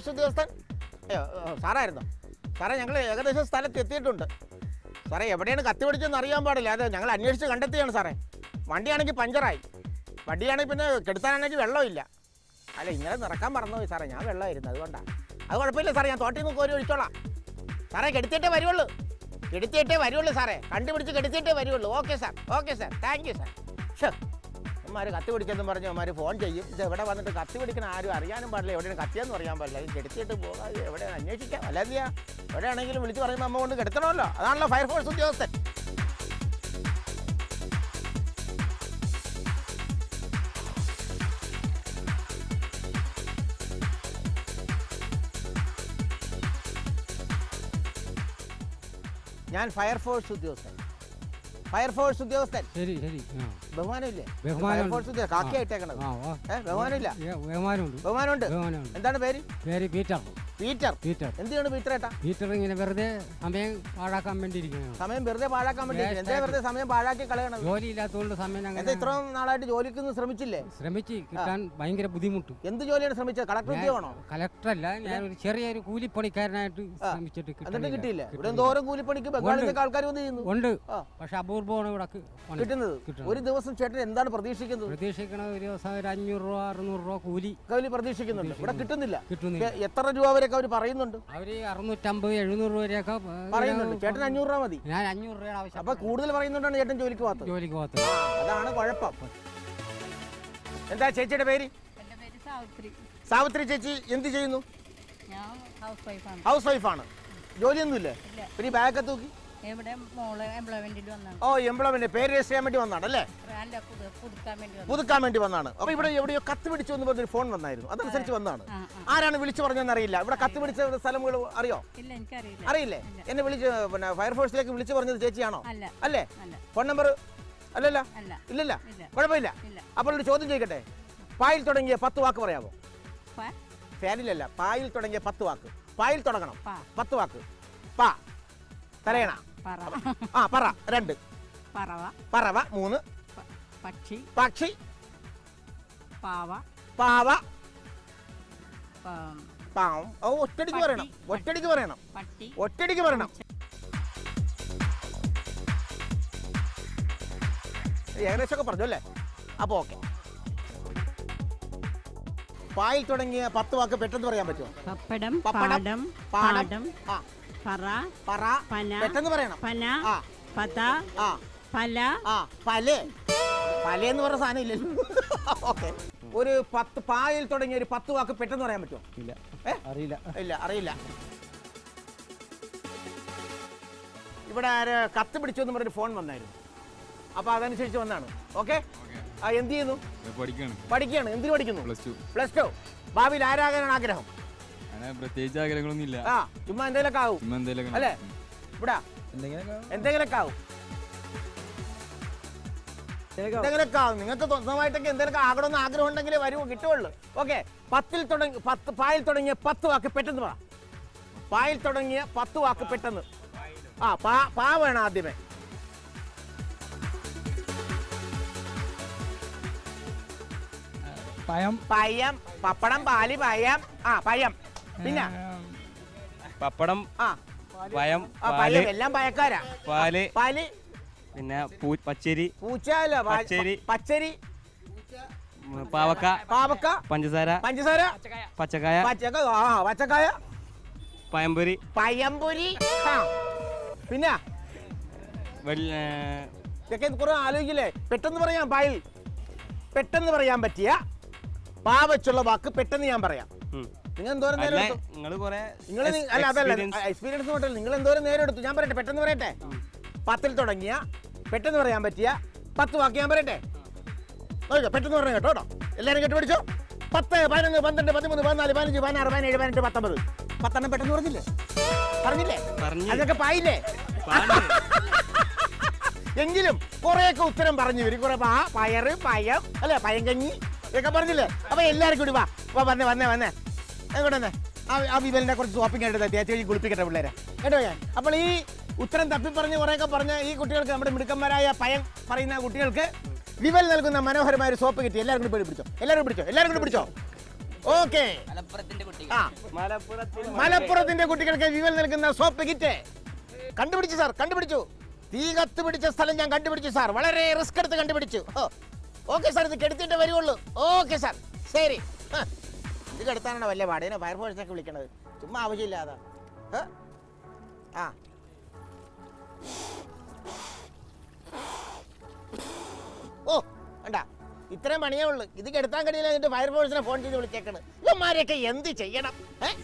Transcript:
Fire force ഉദ്യോഗസ്ഥൻ അയ്യോ ഏ, സാറായിരുന്നോ സാറേ ഞങ്ങൾ ഏകദേശം സ്ഥലത്ത് എത്തിയിട്ടുണ്ട് സാറേ എവിടെയാണ് കത്തി പിടിച്ചെന്ന് അറിയാൻ പാടില്ല അത് ഞങ്ങൾ അന്വേഷിച്ച് കണ്ടെത്തിയാണ് സാറേ വണ്ടിയാണെങ്കിൽ പഞ്ചറായി വണ്ടിയാണെങ്കിൽ പിന്നെ കെടുത്താനാണെങ്കിൽ വെള്ളമില്ല അല്ല ഇന്നലെ നിറക്കാൻ മറന്നുപോയി സാറേ ഞാൻ വെള്ളമായിരുന്നു അതുകൊണ്ടാണ് അത് കുഴപ്പമില്ല സാറേ ഞാൻ തോട്ടിൽ നിന്ന് കോരി ഒഴിച്ചോളാം സാറേ കെടുത്തിയിട്ടേ വരുള്ളൂ കെടുത്തിയിട്ടേ വരുള്ളൂ സാറേ കണ്ടുപിടിച്ച് കെടുത്തിയിട്ടേ വരുള്ളൂ okay sir okay sir thank you sir ഷോ അമ്മമാർ കത്തി പിടിച്ചെന്നും പറഞ്ഞ് അമ്മമാർ ഫോൺ ചെയ്യും ഇത് എവിടെ വന്നിട്ട് കത്തി പിടിക്കണ ആരും അറിയാനും പാടില്ല എവിടെയാണ് കത്തിയെന്ന് അറിയാൻ പാടില്ല ഇത് കെടുത്തിയിട്ട് പോകാതെ എവിടെ അന്വേഷിക്കാം അല്ലാതെ എവിടെയാണെങ്കിലും വിളിച്ച് പറയുമ്പോൾ അമ്മ കൊണ്ട് കെടുത്തണമല്ലോ അതാണല്ലോ ഫയർഫോഴ്സ് ഉദ്യോഗസ്ഥൻ ഞാൻ ഫയർഫോഴ്സ് ഉദ്യോഗസ്ഥൻ ഫയർഫോഴ്സ് ഉദ്യോഗസ്ഥൻ ശരി ശരി ആ ബഹുമാനമില്ലേ ബഹുമാനമുണ്ട്. ഫയർഫോഴ്സ് ഉദ്യോഗ കാക്കയായിട്ടേക്കണത് ആ ഓ ഏ ബഹുമാനമില്ല ഏ, ബഹുമാനമുണ്ട് ബഹുമാനമുണ്ട് ബഹുമാനമുണ്ട് എന്താണ് പേര് പേര് പീറ്റർ പീറ്റർ പീറ്റർ എന്തിനാണ് പീറ്റർ ഏട്ടാ പീറ്റർ ഇങ്ങനെ വെറുതെ സമയം പാഴാക്കാൻ വേണ്ടി ഇരിക്കുകയാണ് സമയം വെറുതെ പാഴാക്കാൻ വേണ്ടി Yes, എന്താ വെറുതെ സമയം പാഴാക്കി കളയണത് ജോലി ഇല്ലാത്തതുകൊണ്ട് സമയം എന്താ അങ്ങനെ ഇത്രയും നാളായിട്ട് ജോലിക്കൊന്നും ശ്രമിച്ചില്ലേ ശ്രമിച്ച് കിട്ടാൻ ഭയങ്കര ബുദ്ധിമുട്ട് എന്ത് ജോലിയാണ് ശ്രമിച്ചത് കളക്ടർ ഉദ്യോഗമാണോ കലക്ടറല്ല ഞാൻ ഒരു ചെറിയൊരു കൂലിപ്പണിക്കാരനായിട്ട് ആ. ശ്രമിച്ചിട്ട് എന്നിട്ട് കിട്ടുന്നില്ല. കിട്ടിയില്ല ഇവിടെ കിട്ടുന്നില്ല. എന്തോരം കൂലിപ്പണിക്ക് ബംഗാളിൽ ആൾക്കാർ വന്ന് ചെയ്യുന്നു ഉണ്ട് ആ. പക്ഷെ അപൂർവമാണ് ഇവിടെ ക- പണി. കിട്ടുന്നത് കിട്ടുന്നത്. ഒരു ദിവസം ചേട്ടൻ എന്താണ് പ്രതീക്ഷിക്കുന്നത് പ്രതീക്ഷിക്കണ ഒരു ദിവസം ഒരു അഞ്ഞൂറ് രൂപ അറുന്നൂറ് രൂപ കൂലി കവലി പ്രതീക്ഷിക്കുന്നുണ്ട് ഇവിടെ കിട്ടുന്നില്ല കിട്ടുന്നില്ല എ- എത്ര രൂപ വരെയൊക്കെ അവർ പറയുന്നുണ്ട് അവര് അറുന്നൂറ്റമ്പത് എഴുന്നൂറ് രൂപ വരെയൊക്കെ ഏ, പറയുന്നുണ്ട് ചേട്ടൻ അഞ്ഞൂറ് രൂപ മതി ഞാൻ അഞ്ഞൂറ് രൂപ ആവശ്യം അപ്പൊ കൂടുതൽ പറയുന്നുണ്ടാണ് ചേട്ടൻ ജോലിക്ക് പോകാത്തത് ജോലിക്ക് പോകത്തില്ല ആ, അതാണ് കുഴപ്പം എന്താ ചേച്ചിയുടെ പേര് എൻ്റെ പേര് സാവിത്രി സാവിത്രി ചേച്ചി എന്ത് ചെയ്യുന്നു ഞാൻ ഹൗസ് വൈഫാണ് ഹൗസ് വൈഫാണ് ജോലിയൊന്നുമില്ലേ ഇല്ല. പിന്നെ ഈ ബാഗൊക്കെ തൂക്കി ഇവിടെ മോള് എംപ്ലോയ്മെന്റിൽ വന്നാണ് ഓ എംപ്ലോയ്മെന്റ് പേര് രജിസ്റ്റർ ചെയ്യാൻ വേണ്ടി വന്നാണ് അല്ലേ അല്ല പുതു- പുതുക്കാൻ വേണ്ടി വന്നു പുതുക്കാൻ വേണ്ടി വന്നാണ് അപ്പൊ ഇവിടെ എവിടെയോ കത്ത് പിടിച്ചു എന്ന് പറഞ്ഞൊരു ഫോൺ വന്നായിരുന്നു അതനുസരിച്ച് വന്നതാണ് ആ ആ ആരാണ് വിളിച്ചു പറഞ്ഞതെന്ന് അറിയില്ല ഇവിടെ കത്ത് പിടിച്ച സ്ഥലങ്ങൾ അറിയോ ഇല്ല എനിക്കറിയില്ല അറിയില്ലേ എന്നെ വിളിച്ച് പിന്നെ ഫയർഫോഴ്സിലേക്ക് വിളിച്ചു പറഞ്ഞത് ചേച്ചിയാണോ അല്ല അല്ലേ അല്ല ഫോൺ നമ്പർ അല്ലല്ല അല്ല ഇല്ലല്ല ഇല്ല കുഴപ്പമില്ല ഇല്ല അപ്പോൾ ഒരു ചോദ്യം ചോദിക്കട്ടെ പായിൽ തുടങ്ങിയ പത്ത് വാക്ക് പറയാമോ പ- ഫാനിലല്ല പായിൽ തുടങ്ങിയ പത്ത് വാക്ക് പായിൽ തുടങ്ങണം പ, പത്ത് വാക്ക് പാ തലയണ പറ ആ പറ രണ്ട് പറവ പറവ മൂന്ന് പ- പക്ഷി പക്ഷി പാവ പാവ പ- പാവം ഓ ഒറ്റടിക്ക് പറയണം പട്ടി. ഒറ്റടിക്ക് പറയണം പട്ടി ഒറ്റടിക്ക് പറയണം ഏകദേശമൊക്കെ പറഞ്ഞു അല്ലേ അപ്പോൾ ഓക്കെ പായിൽ തുടങ്ങിയ പത്ത് വാക്ക് പെട്ടെന്ന് പറയാൻ പറ്റുമോ പപ്പടം പപ്പടം, പാടം പാടം, പാടം ആ പറ പറ പന പെട്ടെന്ന് പറയണം പന ആ പത ആ പല ആ പലേ പലയെന്ന് പറഞ്ഞ സാധനം ഇല്ലല്ലോ ഓക്കെ ഒരു പത്ത് പായിൽ തുടങ്ങിയ ഒരു പത്ത് വാക്ക് പെട്ടെന്ന് പറയാൻ പറ്റുമോ ഇല്ല ഏ? അറിയില്ല ഇല്ല അറിയില്ല ഇവിടെ ആര് കത്ത് പിടിച്ചു എന്ന് പറഞ്ഞൊരു ഫോൺ വന്നായിരുന്നു അപ്പൊ അതനുസരിച്ച് വന്നാണ് ഓക്കെ ആ എന്ത് ചെയ്യുന്നു പഠിക്കാണ് പഠിക്കുകയാണ് എന്തിനു പഠിക്കുന്നു പ്ലസ് ടു പ്ലസ് ടു ഭാവിയിൽ ആരാകാനാണ് ആഗ്രഹം അങ്ങനെ പ്രത്യേകിച്ച് ആഗ്രഹങ്ങളൊന്നും ഇല്ല ആ ചുമ്മാ എന്തെങ്കിലുമൊക്കെ ആവും ചുമ്മാ എന്തെങ്കിലും അല്ലേ ഇവിടെ എന്തെങ്കിലുമൊക്കെ ആവും എന്തെങ്കിലുമൊക്കെ ആവും നിങ്ങൾക്ക് സ്വന്തമായിട്ടൊക്കെ എന്തെങ്കിലുമൊക്കെ ആകണമെന്ന് ആഗ്രഹം ഉണ്ടെങ്കിലേ വരൂ കിട്ടുള്ളൂ ഓക്കെ പത്തിൽ തുടങ്ങി പത്ത് പായിൽ തുടങ്ങിയ പത്ത് വാക്ക് പെട്ടെന്ന് പറ പായിൽ തുടങ്ങിയ പത്ത് വാക്ക് പെട്ടെന്ന് ആ പാ പാ വേണം ആദ്യമേ പയം പയം പപ്പടം പാല് പയം ആ പയം പിന്നെ പപ്പടം ആ പയം ആ പാല് പയം എല്ലാം പയക്കാരാ പാല് പാല് പിന്നെ പൂ- പച്ചരി പൂച്ച അല്ല പ- പച്ചരി. പച്ചരി ഉം, പാവക്ക പാവക്ക പഞ്ചസാര പഞ്ചസാര പച്ചക്കായ പച്ചക്ക ആ പച്ചക്കായ പയമ്പൊരി പയമ്പൊരി ആ. പിന്നെ വെള്ള ഇതൊക്കെ കുറെ ആലോചിക്കില്ലേ പെട്ടെന്ന് പറയാം പായിൽ പെട്ടെന്ന് പറയാൻ പറ്റിയ പാ വെച്ചുള്ള വാക്ക് പെട്ടെന്ന് ഞാൻ പറയാം ഉം. നിങ്ങൾ എന്തോരം നേരം അല്ല എടുത്തു നിങ്ങൾ കുറെ നിങ്ങൾ അല്ല അതല്ല experience- എക്സ്പീരിയൻസ് നോട്ടല്ല നിങ്ങൾ എന്തോരം നേരം എടുത്തു ഞാൻ പറയട്ടെ പെട്ടെന്ന് പറയട്ടെ പത്തിൽ തുടങ്ങിയ പെട്ടെന്ന് പറയാൻ പറ്റിയ പത്ത് വാക്ക് ഞാൻ പറയട്ടെ നോക്കാം പെട്ടെന്ന് പറഞ്ഞു കേട്ടോ കേട്ടോ എല്ലാവരും കേട്ട് പിടിച്ചോ പത്ത് പതിനൊന്ന് പന്ത്രണ്ട് പതിമൂന്ന് പതിനാല് പതിനഞ്ച് പതിനാറ് പതിനേഴ് പതിനെട്ട് പത്തൊമ്പത് പത്തെണ്ണം പെട്ടെന്ന് പറഞ്ഞില്ലേ പറഞ്ഞില്ലേ പറഞ്ഞു. അതൊക്കെ പായില്ലേ പാല്. എങ്കിലും കുറെയൊക്കെ ഉത്തരം പറഞ്ഞു വരും കുറെ പാ പയറ് പയം അല്ലെ പയങ്കഞ്ഞി ഇതൊക്കെ പറഞ്ഞില്ലേ അപ്പൊ എല്ലാവരും കൂടി വാ വാ വന്നേ വന്നേ വന്നേ എങ്ങോട്ട് വന്നേ ആ ആ വിമലിനെ കുറച്ച് ഷോപ്പിംഗ് ആയിട്ട് തേച്ച് കഴിഞ്ഞ് കുളിപ്പിക്കട്ടെ പിള്ളേരെ കേട്ടോ ഞാൻ അപ്പോൾ ഈ ഉത്തരം തപ്പി പറഞ്ഞ് കുറേയൊക്കെ പറഞ്ഞ ഈ കുട്ടികൾക്ക് നമ്മുടെ മിടുക്കന്മാരായ പയം പറയുന്ന കുട്ടികൾക്ക് വിമൽ നൽകുന്ന മനോഹരമായ ഒരു സോപ്പ് കിട്ടി എല്ലാവരും കൂടി പോയി പിടിച്ചോ എല്ലാവരും പിടിച്ചോ എല്ലാവരും കൂടി പിടിച്ചോ ഓക്കെ മലപ്പുറത്തിന്റെ കുട്ടി ആ മലപ്പുറത്തിൽ മലപ്പുറത്തിന്റെ കുട്ടികൾക്ക് ജീവൻ നൽകുന്ന സോപ്പ് കിറ്റ് കണ്ടുപിടിച്ചു സാർ കണ്ടുപിടിച്ചു തീ കത്ത് പിടിച്ച സ്ഥലം ഞാൻ കണ്ടുപിടിച്ചു സാർ വളരെ റിസ്ക് എടുത്ത് കണ്ടുപിടിച്ചു ഓക്കെ സാർ ഇത് കെടുത്തിട്ട് വരുവുള്ളൂ ഓക്കെ സാർ ശരി ഹ. ഇത് കെടുത്താനാണ് വലിയ പാട് ഇതിനെ ഫയർഫോഴ്സിനൊക്കെ വിളിക്കണത് ചുമ്മാ ആവശ്യമില്ലാതെ ഹ? ആ ഓ വേണ്ട ഇത്രയും പണിയേ ഉള്ളൂ ഇത് കെടുത്താൻ കഴിയില്ല എന്നിട്ട് ഫയർഫോഴ്സിനെ ഫോൺ ചെയ്ത് വിളിച്ചേക്കണ് ഇവന്മാരെയൊക്കെ എന്ത് ചെയ്യണം ഏ?